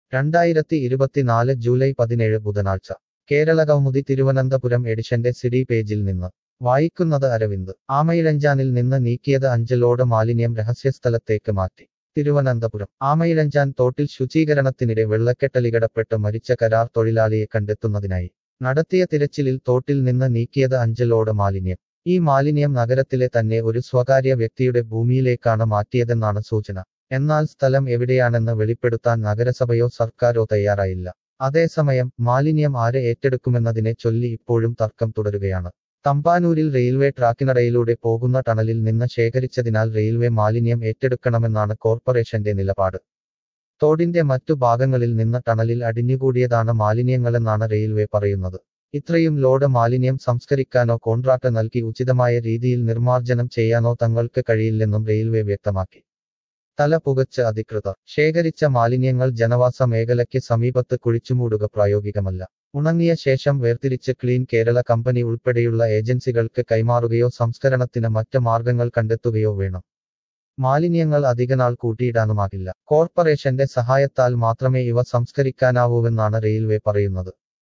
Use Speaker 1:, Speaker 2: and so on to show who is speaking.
Speaker 1: രണ്ടായിരത്തി ഇരുപത്തിനാല് ജൂലൈ പതിനേഴ് ബുധനാഴ്ച കേരള കൗമുദി തിരുവനന്തപുരം എഡിഷന്റെ സിഡി പേജിൽ നിന്ന് വായിക്കുന്നത് അരവിന്ദ് ആമയിഴഞ്ചാനിൽ നിന്ന് നീക്കിയത് അഞ്ച് ലോഡ് മാലിന്യം രഹസ്യസ്ഥലത്തേക്ക് മാറ്റി തിരുവനന്തപുരം ആമയിഴഞ്ചാൻ തോട്ടിൽ ശുചീകരണത്തിനിടെ വെള്ളക്കെട്ടലികടപ്പെട്ട് മരിച്ച കരാർ തൊഴിലാളിയെ കണ്ടെത്തുന്നതിനായി നടത്തിയ തിരച്ചിലിൽ തോട്ടിൽ നിന്ന് നീക്കിയത് അഞ്ച് ലോഡ് മാലിന്യം ഈ മാലിന്യം നഗരത്തിലെ തന്നെ ഒരു സ്വകാര്യ വ്യക്തിയുടെ ഭൂമിയിലേക്കാണ് മാറ്റിയതെന്നാണ് സൂചന എന്നാൽ സ്ഥലം എവിടെയാണെന്ന് വെളിപ്പെടുത്താൻ നഗരസഭയോ സർക്കാരോ തയ്യാറായില്ല അതേസമയം മാലിന്യം ആര് ഏറ്റെടുക്കുമെന്നതിനെ ചൊല്ലി ഇപ്പോഴും തർക്കം തുടരുകയാണ് തമ്പാനൂരിൽ റെയിൽവേ ട്രാക്കിനടയിലൂടെ പോകുന്ന ടണലിൽ നിന്ന് ശേഖരിച്ചതിനാൽ റെയിൽവേ മാലിന്യം ഏറ്റെടുക്കണമെന്നാണ് കോർപ്പറേഷന്റെ നിലപാട് തോടിന്റെ മറ്റു ഭാഗങ്ങളിൽ നിന്ന് ടണലിൽ അടിഞ്ഞുകൂടിയതാണ് മാലിന്യങ്ങളെന്നാണ് റെയിൽവേ പറയുന്നത് ഇത്രയും ലോഡ് മാലിന്യം സംസ്കരിക്കാനോ കോൺട്രാക്ട് നൽകി ഉചിതമായ രീതിയിൽ നിർമ്മാർജ്ജനം ചെയ്യാനോ തങ്ങൾക്ക് കഴിയില്ലെന്നും റെയിൽവേ വ്യക്തമാക്കി തല പുകച്ച് അധികൃതർ ശേഖരിച്ച മാലിന്യങ്ങൾ ജനവാസ മേഖലയ്ക്ക് സമീപത്ത് കുഴിച്ചുമൂടുക പ്രായോഗികമല്ല ഉണങ്ങിയ ശേഷം വേർതിരിച്ച് ക്ലീൻ കേരള കമ്പനി ഉൾപ്പെടെയുള്ള ഏജൻസികൾക്ക് കൈമാറുകയോ സംസ്കരണത്തിന് മറ്റ് മാർഗങ്ങൾ കണ്ടെത്തുകയോ വേണം മാലിന്യങ്ങൾ അധികനാൾ കൂട്ടിയിടാനുമാകില്ല കോർപ്പറേഷന്റെ സഹായത്താൽ മാത്രമേ ഇവ സംസ്കരിക്കാനാവൂവെന്നാണ് റെയിൽവേ പറയുന്നത്